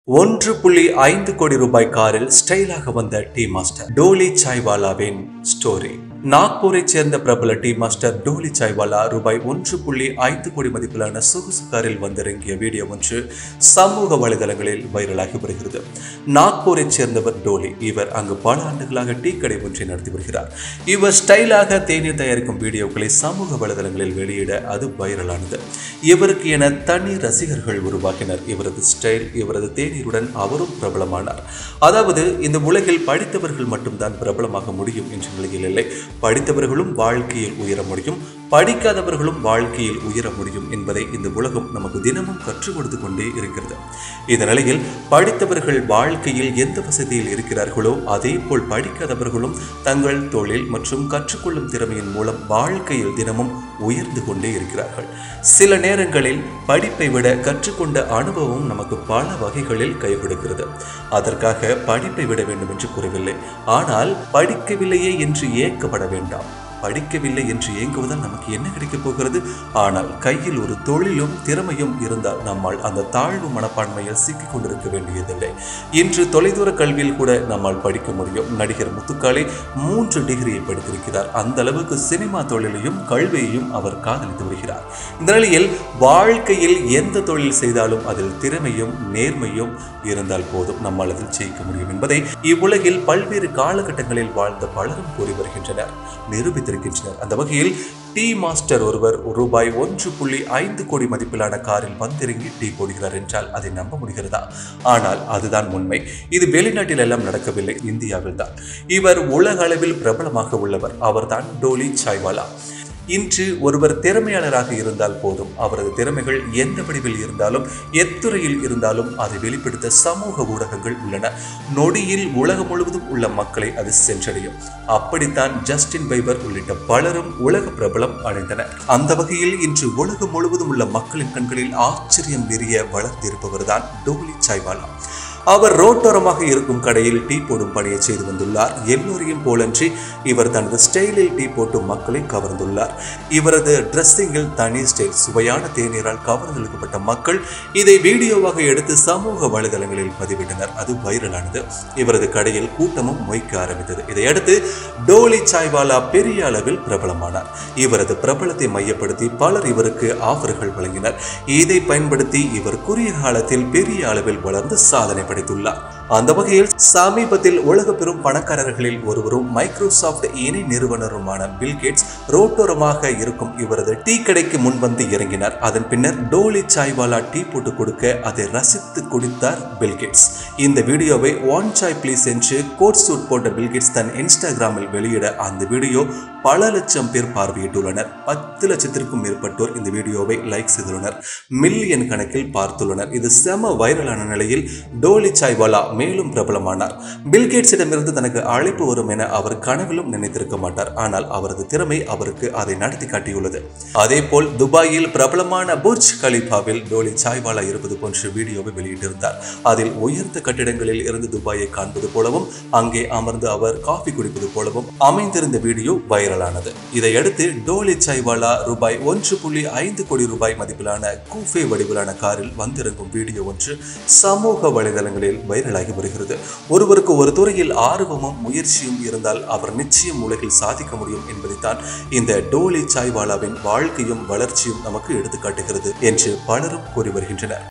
ஒன்று புள்ளி ஐந்து கோடி ரூபாய் காரில் ஸ்டைலாக வந்த டீ மாஸ்டர் டோலி சாய்வாலாவின் ஸ்டோரி நாக்பூரைச் சேர்ந்த பிரபல டீ மாஸ்டர் டோலி சாய்வாலா ரூபாய் ஒன்று புள்ளி ஐந்து கோடி மதிப்பிலான சொகுசு காரில் வந்திறங்கிய வீடியோ ஒன்று சமூக வலைதளங்களில் வைரலாகி வருகிறது நாக்பூரைச் சேர்ந்தவர் டோலி இவர் அங்கு பல ஆண்டுகளாக டீ கடை ஒன்றை நடத்தி வருகிறார் இவர் ஸ்டைலாக தேநீர் தயாரிக்கும் வீடியோக்களை சமூக வலைதளங்களில் வெளியிட அது வைரலானது இவருக்கு என தனி ரசிகர்கள் உருவாக்கினர் இவரது ஸ்டைல் இவரது தேநீருடன் அவரும் பிரபலமானார் அதாவது இந்த உலகில் படித்தவர்கள் மட்டும்தான் பிரபலமாக முடியும் என்ற நிலையில் இல்லை படித்தவர்களும் வாழ்க்கையில் உயர முடியும் படிக்காதவர்களும் வாழ்க்கையில் உயர முடியும் என்பதை இந்த உலகம் நமக்கு தினமும் கற்றுக் கொடுத்து கொண்டே இருக்கிறது இந்த நிலையில் படித்தவர்கள் வாழ்க்கையில் எந்த வசதியில் இருக்கிறார்களோ அதே போல் படிக்காதவர்களும் தங்கள் தொழில் மற்றும் கற்றுக்கொள்ளும் திறமையின் மூலம் வாழ்க்கையில் தினமும் உயர்ந்து கொண்டே இருக்கிறார்கள் சில நேரங்களில் படிப்பை விட கற்றுக்கொண்ட அனுபவம் நமக்கு பல வகைகளில் கை கொடுக்கிறது அதற்காக படிப்பை விட வேண்டும் என்று கூறவில்லை ஆனால் படிக்கவில்லையே என்று ஏக்கப்பட வேண்டாம் படிக்கவில்லை என்று ஏங்குவதால் நமக்கு என்ன கிடைக்கப் போகிறது ஆனால் கையில் ஒரு தொழிலும் திறமையும் இருந்தால் நம்மால் அந்த தாழ்வு மனப்பான்மையில் சிக்கிக் கொண்டிருக்க வேண்டியதில்லை இன்று தொலைதூர கல்வியில் கூட நம்மால் படிக்க முடியும் நடிகர் முத்துக்காளி மூன்று டிகிரியை படித்திருக்கிறார் அந்த அளவுக்கு சினிமா தொழிலையும் கல்வியையும் அவர் காதலித்து வருகிறார் இந்த நிலையில் வாழ்க்கையில் எந்த தொழில் செய்தாலும் அதில் திறமையும் நேர்மையும் இருந்தால் போதும் நம்மால் அதில் ஜெயிக்க முடியும் என்பதை இவ்வுலகில் பல்வேறு காலகட்டங்களில் வாழ்ந்த பலரும் கூறி வருகின்றனர் நிரூபித்திருக்கின்றனர் அந்த வகையில் டீ மாஸ்டர் ஒருவர் ரூபாய் ஒன்று புள்ளி ஐந்து கோடி மதிப்பிலான காரில் வந்திறங்கி டீ போடுகிறார் என்றால் அதை நம்ப முடிகிறதா ஆனால் அதுதான் உண்மை இது வெளிநாட்டில் எல்லாம் நடக்கவில்லை இந்தியாவில் தான் இவர் உலக அளவில் பிரபலமாக உள்ளவர் அவர்தான் டோலி சாய்வாலா இன்று ஒருவர் திறமையாளராக இருந்தால் போதும் அவரது திறமைகள் எந்த வடிவில் இருந்தாலும் எத்துறையில் இருந்தாலும் அதை வெளிப்படுத்த சமூக ஊடகங்கள் உள்ளன நொடியில் உலகம் முழுவதும் உள்ள மக்களை அது சென்றடையும் அப்படித்தான் ஜஸ்டின் பைபர் உள்ளிட்ட பலரும் உலக பிரபலம் அடைந்தனர் அந்த வகையில் இன்று உலகம் முழுவதும் உள்ள மக்களின் கண்களில் ஆச்சரியம் நிறைய வளர்ந்திருப்பவர்தான் டோலி சாய்வாலா அவர் ரோட்டோரமாக இருக்கும் கடையில் டீ போடும் பணியை செய்து வந்துள்ளார் எல்லோரையும் போலன்றி இவர் தனது ஸ்டைலில் டீ போட்டு மக்களை கவர்ந்துள்ளார் இவரது ட்ரெஸ்ஸிங்கில் தனி ஸ்டைல் சுவையான தேநீரால் கவர்ந்தெழுக்கப்பட்ட மக்கள் இதை வீடியோவாக எடுத்து சமூக வலைதளங்களில் பதிவிட்டனர் அது வைரலானது இவரது கடையில் கூட்டமும் மொய்க்க ஆரம்பித்தது இதையடுத்து டோலி சாய்வாலா பெரிய அளவில் பிரபலமானார் இவரது பிரபலத்தை மையப்படுத்தி பலர் இவருக்கு ஆஃபர்கள் வழங்கினர் இதை பயன்படுத்தி இவர் குறுகிய காலத்தில் பெரிய அளவில் வளர்ந்து சாதனை படைத்துள்ளார் அந்த வகையில் சமீபத்தில் உலக பெரும் பணக்காரர்களில் ஒருவரும் மைக்ரோசாஃப்ட் இணை நிறுவனருமான பில்கேட்ஸ் ரோட்டோரமாக இருக்கும் இவரது டீ கடைக்கு முன்வந்து இறங்கினார் அதன் பின்னர் டோலி சாய்வாலா டீ போட்டு கொடுக்க அதை ரசித்து குடித்தார் பில்கேட்ஸ் இந்த வீடியோவை ஒன் சாய் ப்ளீஸ் என்று கோட் சூட் போட்ட பில்கேட்ஸ் தன் இன்ஸ்டாகிராமில் வெளியிட அந்த வீடியோ பல லட்சம் பேர் பார்வையிட்டுள்ளனர் பத்து லட்சத்திற்கும் மேற்பட்டோர் இந்த வீடியோவை லைக் செய்துள்ளனர் மில்லியன் கணக்கில் பார்த்துள்ளனர் இது செம வைரலான நிலையில் டோலி சாய்வாலா மேலும் பிரபலமானார் பில்கேட்ஸிடமிருந்து தனக்கு அழைப்பு வரும் என அவர் கனவிலும் நினைத்திருக்க மாட்டார் ஆனால் அவரது திறமை அவருக்கு அதை நடத்தி காட்டியுள்ளது அதே போல் துபாயில் பிரபலமான புர்ஜ் கலிஃபாவில் டோலி சாய்வாலா இருப்பது போன்ற வீடியோவை வெளியிட்டிருந்தார் அதில் உயர்ந்த கட்டிடங்களில் இருந்து துபாயை காண்பது போலவும் அங்கே அமர்ந்து அவர் காஃபி குடிப்பது போலவும் அமைந்திருந்த வீடியோ வைரலானது இதையடுத்து டோலி சாய்வாலா ரூபாய் ஒன்று புள்ளி ஐந்து கோடி ரூபாய் மதிப்பிலான கூஃபே வடிவிலான காரில் வந்திறங்கும் வீடியோ ஒன்று சமூக வலைதளங்களில் வைரலாகி வருகிறது ஒருவருக்கு ஒரு துறையில் ஆர்வமும் முயற்சியும் இருந்தால் அவர் நிச்சயம் உலகில் சாதிக்க முடியும் என்பதைத்தான் இந்த டோலி சாய்வாலாவின் வாழ்க்கையும் வளர்ச்சியும் நமக்கு எடுத்துக்காட்டுகிறது என்று பலரும் கூறி வருகின்றனர்